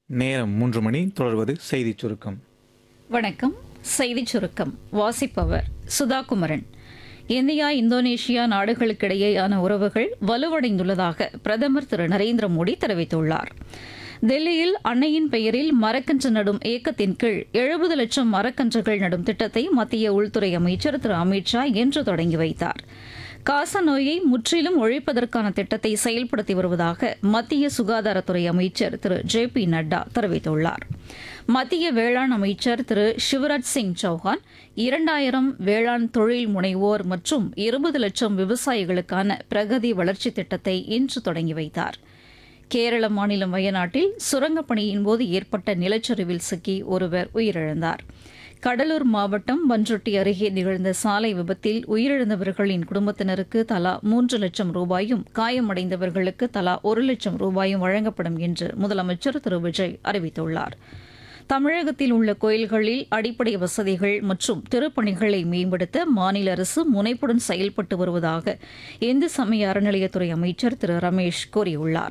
நேரம் மூன்று மணி தொடர்வது செய்திச் சுருக்கம் வணக்கம் செய்திச் சுருக்கம் வாசிப்பவர் சுதா குமரன் இந்தியா இந்தோனேஷியா நாடுகளுக்கிடையேயான உறவுகள் வலுவடைந்துள்ளதாக பிரதமர் திரு நரேந்திர மோடி தெரிவித்துள்ளார் டெல்லியில் அன்னையின் பெயரில் மரக்கன்று நடும் இயக்கத்தின் கீழ் எழுபது லட்சம் மரக்கன்றுகள் நடும் திட்டத்தை மத்திய உள்துறை அமைச்சர் திரு அமித்ஷா இன்று தொடங்கி வைத்தார் காச நோயை முற்றிலும் ஒழிப்பதற்கான திட்டத்தை செயல்படுத்தி வருவதாக மத்திய சுகாதாரத்துறை அமைச்சர் திரு ஜே பி நட்டா தெரிவித்துள்ளார் மத்திய வேளாண் அமைச்சர் திரு சிவராஜ் சிங் சௌஹான் இரண்டாயிரம் வேளாண் தொழில் முனைவோர் மற்றும் இருபது லட்சம் விவசாயிகளுக்கான பிரகதி வளர்ச்சி திட்டத்தை இன்று தொடங்கி வைத்தார் கேரள மாநிலம் வயநாட்டில் சுரங்கப் பணியின் போது ஏற்பட்ட நிலச்சரிவில் சிக்கி ஒருவர் உயிரிழந்தார் கடலூர் மாவட்டம் பன்ருட்டி அருகே நிகழ்ந்த சாலை விபத்தில் உயிரிழந்தவர்களின் குடும்பத்தினருக்கு தலா மூன்று லட்சம் ரூபாயும் காயமடைந்தவர்களுக்கு தலா ஒரு லட்சம் ரூபாயும் வழங்கப்படும் என்று முதலமைச்சர் திரு விஜய் அறிவித்துள்ளார் தமிழகத்தில் உள்ள கோயில்களில் அடிப்படை வசதிகள் மற்றும் திருப்பணிகளை மேம்படுத்த மாநில அரசு முனைப்புடன் செயல்பட்டு வருவதாக இந்து சமய அறநிலையத்துறை அமைச்சர் திரு ரமேஷ் கூறியுள்ளார்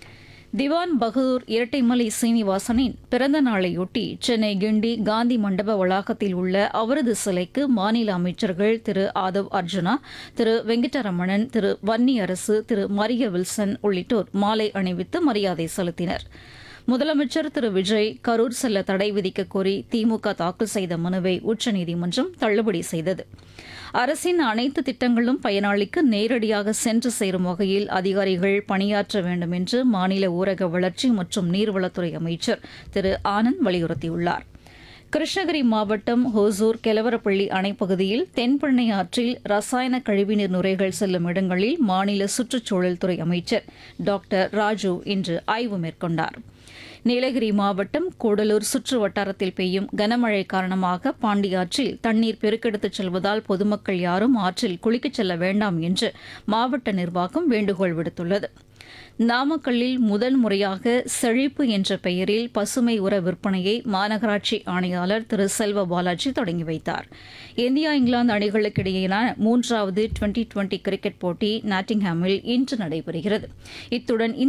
திவான் பகதூர் இரட்டைமலை சீனிவாசனின் பிறந்த நாளையொட்டி சென்னை கிண்டி காந்தி மண்டப வளாகத்தில் உள்ள அவரது சிலைக்கு மாநில அமைச்சர்கள் திரு ஆதவ் அர்ஜுனா திரு வெங்கடரமணன் திரு வன்னி அரசு திரு மரிய வில்சன் உள்ளிட்டோர் மாலை அணிவித்து மரியாதை செலுத்தினர் முதலமைச்சர் திரு விஜய் கரூர் செல்ல தடை விதிக்க கோரி திமுக தாக்கல் செய்த மனுவை உச்சநீதிமன்றம் தள்ளுபடி செய்தது அரசின் அனைத்து திட்டங்களும் பயனாளிக்கு நேரடியாக சென்று சேரும் வகையில் அதிகாரிகள் பணியாற்ற வேண்டும் என்று மாநில ஊரக வளர்ச்சி மற்றும் நீர்வளத்துறை அமைச்சர் திரு ஆனந்த் வலியுறுத்தியுள்ளார் கிருஷ்ணகிரி மாவட்டம் ஹோசூர் கெலவரப்பள்ளி அணைப்பகுதியில் தென்பெண்ணை ஆற்றில் ரசாயன கழிவுநீர் நுரைகள் செல்லும் இடங்களில் மாநில சுற்றுச்சூழல் துறை அமைச்சர் டாக்டர் ராஜு இன்று ஆய்வு மேற்கொண்டார் நீலகிரி மாவட்டம் கூடலூர் சுற்று வட்டாரத்தில் பெய்யும் கனமழை காரணமாக பாண்டியாற்றில் தண்ணீர் பெருக்கெடுத்துச் செல்வதால் பொதுமக்கள் யாரும் ஆற்றில் குளிக்கச் செல்ல வேண்டாம் என்று மாவட்ட நிர்வாகம் வேண்டுகோள் விடுத்துள்ளது நாமக்கல்லில் முதல் முறையாக செழிப்பு என்ற பெயரில் பசுமை உர விற்பனையை மாநகராட்சி ஆணையாளர் திரு செல்வ பாலாஜி தொடங்கி வைத்தார் இந்தியா இங்கிலாந்து அணிகளுக்கு இடையேயான மூன்றாவது டுவெண்டி டுவெண்டி கிரிக்கெட் போட்டி நாட்டிங்ஹாமில் இன்று நடைபெறுகிறது இத்துடன்